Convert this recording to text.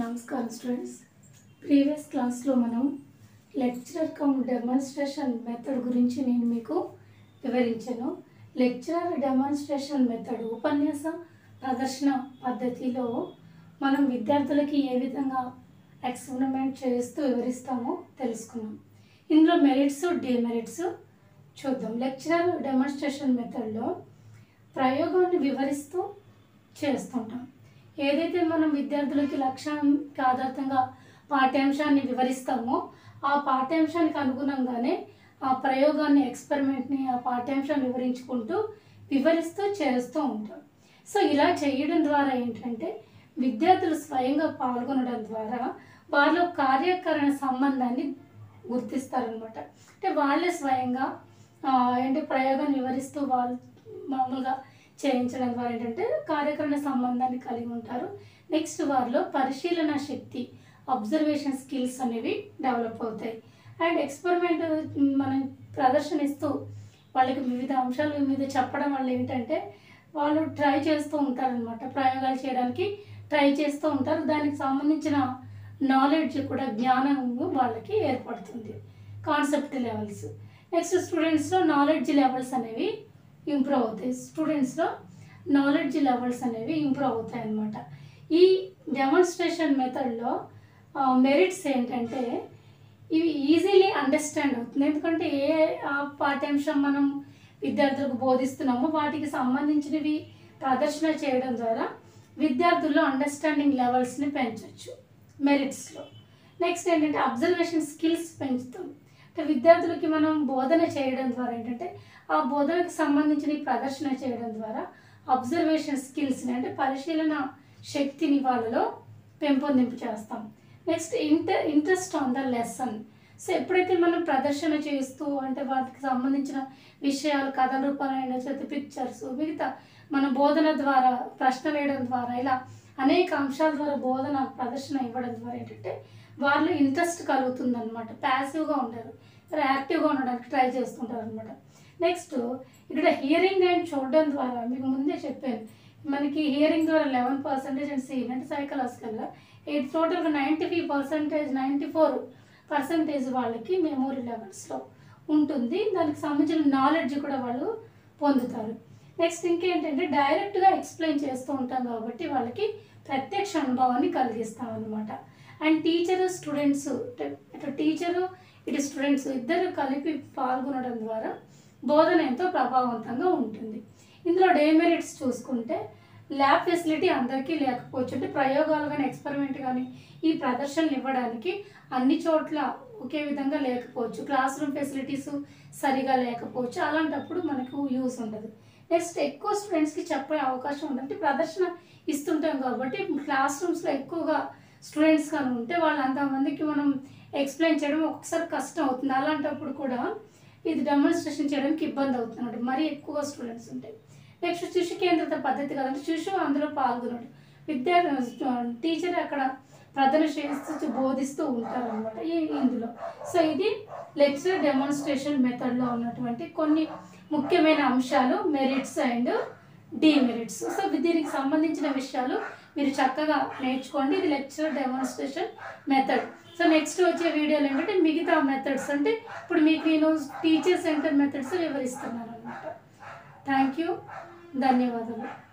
నమస్కారం students previous క్లాస్లో మనం లెక్చరర్ కమ్ డెమాన్స్ట్రేషన్ మెథడ్ గురించి నేను మీకు వివరించాను లెక్చరర్ డెమాన్స్ట్రేషన్ మెథడ్ ఉపన్యాస ప్రదర్శన పద్ధతిలో మనం విద్యార్థులకి ఏ విధంగా ఎక్స్పెరిమెంట్ చేస్తూ వివరిస్తామో తెలుసుకున్నాం ఇందులో మెరిట్స్ డిమెరిట్స్ చూద్దాం లెక్చరర్ డెమాన్స్ట్రేషన్ మెథడ్లో ప్రయోగాన్ని వివరిస్తూ చేస్తుంటాం ఏదైతే మనం విద్యార్థులకి లక్ష్యానికి ఆధారంగా పాఠ్యాంశాన్ని వివరిస్తామో ఆ పాఠ్యాంశానికి అనుగుణంగానే ఆ ప్రయోగాన్ని ఎక్స్పెరిమెంట్ని ఆ పాఠ్యాంశాన్ని వివరించుకుంటూ వివరిస్తూ చేస్తూ ఉంటాం సో ఇలా చేయడం ద్వారా ఏంటంటే విద్యార్థులు స్వయంగా పాల్గొనడం ద్వారా వారిలో కార్యకరణ సంబంధాన్ని గుర్తిస్తారనమాట అంటే వాళ్ళే స్వయంగా ఆ, ఏంటి ప్రయోగాన్ని వివరిస్తూ వాళ్ళు మామూలుగా చేయించడం ద్వారా ఏంటంటే కార్యకరణ సంబంధాన్ని కలిగి ఉంటారు నెక్స్ట్ వారిలో పరిశీలన శక్తి అబ్జర్వేషన్ స్కిల్స్ అనేవి డెవలప్ అవుతాయి అండ్ ఎక్స్పెరిమెంట్ మనం ప్రదర్శనిస్తూ వాళ్ళకి వివిధ అంశాల మీద చెప్పడం వల్ల ఏంటంటే వాళ్ళు ట్రై చేస్తూ ఉంటారనమాట ప్రయోగాలు చేయడానికి ట్రై చేస్తూ ఉంటారు దానికి సంబంధించిన నాలెడ్జ్ కూడా జ్ఞానం వాళ్ళకి ఏర్పడుతుంది కాన్సెప్ట్ లెవెల్స్ నెక్స్ట్ స్టూడెంట్స్లో నాలెడ్జ్ లెవెల్స్ అనేవి ఇంప్రూవ్ అవుతాయి స్టూడెంట్స్లో నాలెడ్జ్ లెవెల్స్ అనేవి ఇంప్రూవ్ అవుతాయి అన్నమాట ఈ డెమాన్స్ట్రేషన్ మెథడ్లో మెరిట్స్ ఏంటంటే ఇవి ఈజీలీ అండర్స్టాండ్ అవుతుంది ఎందుకంటే ఏ ఆ పాఠ్యాంశం మనం విద్యార్థులకు బోధిస్తున్నామో వాటికి సంబంధించినవి ప్రదర్శన చేయడం ద్వారా విద్యార్థుల్లో అండర్స్టాండింగ్ లెవెల్స్ని పెంచవచ్చు మెరిట్స్లో నెక్స్ట్ ఏంటంటే అబ్జర్వేషన్ స్కిల్స్ పెంచుతాం అంటే విద్యార్థులకి మనం బోధన చేయడం ద్వారా ఏంటంటే ఆ బోధనకు సంబంధించిన ఈ ప్రదర్శన చేయడం ద్వారా అబ్జర్వేషన్ స్కిల్స్ని అంటే పరిశీలన శక్తిని వాళ్ళలో పెంపొందింపు చేస్తాం next inter interest on the lesson so ఎప్పుడైతే మనం ప్రదర్శన చేస్తూ అంటే వాటికి సంబంధించిన విషయాలు కథల రూపాలైన చేతి పిక్చర్స్ మిగతా మన బోధన ద్వారా ప్రశ్న వేయడం ద్వారా ఇలా అనేక అంశాల ద్వారా బోధన ప్రదర్శన ఇవ్వడం ద్వారా ఏంటంటే వాళ్ళు ఇంట్రెస్ట్ కలుగుతుంది అనమాట ప్యాసివ్గా ఉండరు యాక్టివ్గా ఉండడానికి ట్రై చేస్తుంటారు అనమాట నెక్స్ట్ ఇక్కడ హియరింగ్ అండ్ చూడడం ద్వారా మీకు ముందే చెప్పాను మనకి హియరింగ్ ద్వారా లెవెన్ పర్సెంటేజ్ అండ్ సీన్ అంటే సైకలాజికల్గా ఎయిట్ టోటల్గా ninety five percentage ninety four percentage వాళ్ళకి మెమోరీ లెవెల్స్లో ఉంటుంది దానికి సంబంధించిన నాలెడ్జ్ కూడా వాళ్ళు పొందుతారు నెక్స్ట్ ఇంకేంటంటే డైరెక్ట్గా ఎక్స్ప్లెయిన్ చేస్తూ ఉంటాం కాబట్టి వాళ్ళకి ప్రత్యక్ష అనుభవాన్ని కలిగిస్తాం అనమాట అండ్ టీచరు స్టూడెంట్స్ ఇటు టీచరు ఇటు స్టూడెంట్స్ ఇద్దరు కలిపి పాల్గొనడం ద్వారా బోధన ఎంతో ప్రభావవంతంగా ఉంటుంది ఇందులో డేమెరిట్స్ చూసుకుంటే ల్యాబ్ ఫెసిలిటీ అందరికీ లేకపోవచ్చు అంటే ప్రయోగాలు కానీ ఎక్స్పెరిమెంట్ కానీ ఈ ప్రదర్శనలు ఇవ్వడానికి అన్ని చోట్ల ఒకే విధంగా లేకపోవచ్చు క్లాస్ రూమ్ ఫెసిలిటీస్ సరిగా లేకపోవచ్చు అలాంటప్పుడు మనకు యూస్ ఉండదు నెక్స్ట్ ఎక్కువ స్టూడెంట్స్కి చెప్పే అవకాశం ఉంది అంటే ప్రదర్శన ఇస్తుంటాం కాబట్టి క్లాస్ రూమ్స్లో ఎక్కువగా స్టూడెంట్స్ కానీ ఉంటే వాళ్ళు అంతమందికి మనం ఎక్స్ప్లెయిన్ చేయడం ఒక్కొక్కసారి కష్టం అవుతుంది అలాంటప్పుడు కూడా ఇది డెమాన్స్ట్రేషన్ చేయడానికి ఇబ్బంది అవుతుంది అన్నమాట మరీ ఎక్కువ స్టూడెంట్స్ ఉంటాయి నెక్స్ట్ శిశు కేంద్రిత పద్ధతి కదంటే శిశువు అందులో పాల్గొనడు విద్యార్థి టీచర్ అక్కడ ప్రదర్శన చేస్తూ బోధిస్తూ ఉంటారు అనమాట ఈ ఇందులో సో ఇది లెక్చర్ డెమాన్స్ట్రేషన్ మెథడ్లో ఉన్నటువంటి కొన్ని ముఖ్యమైన అంశాలు మెరిట్స్ అండ్ డిమెరిట్స్ సో దీనికి సంబంధించిన విషయాలు మీరు చక్కగా నేర్చుకోండి ఇది lecture demonstration method so next వచ్చే వీడియోలు ఏంటంటే మిగతా మెథడ్స్ అంటే ఇప్పుడు మీకు నేను టీచర్ సెంటర్ మెథడ్స్ వివరిస్తున్నాను అనమాట థ్యాంక్ యూ ధన్యవాదాలు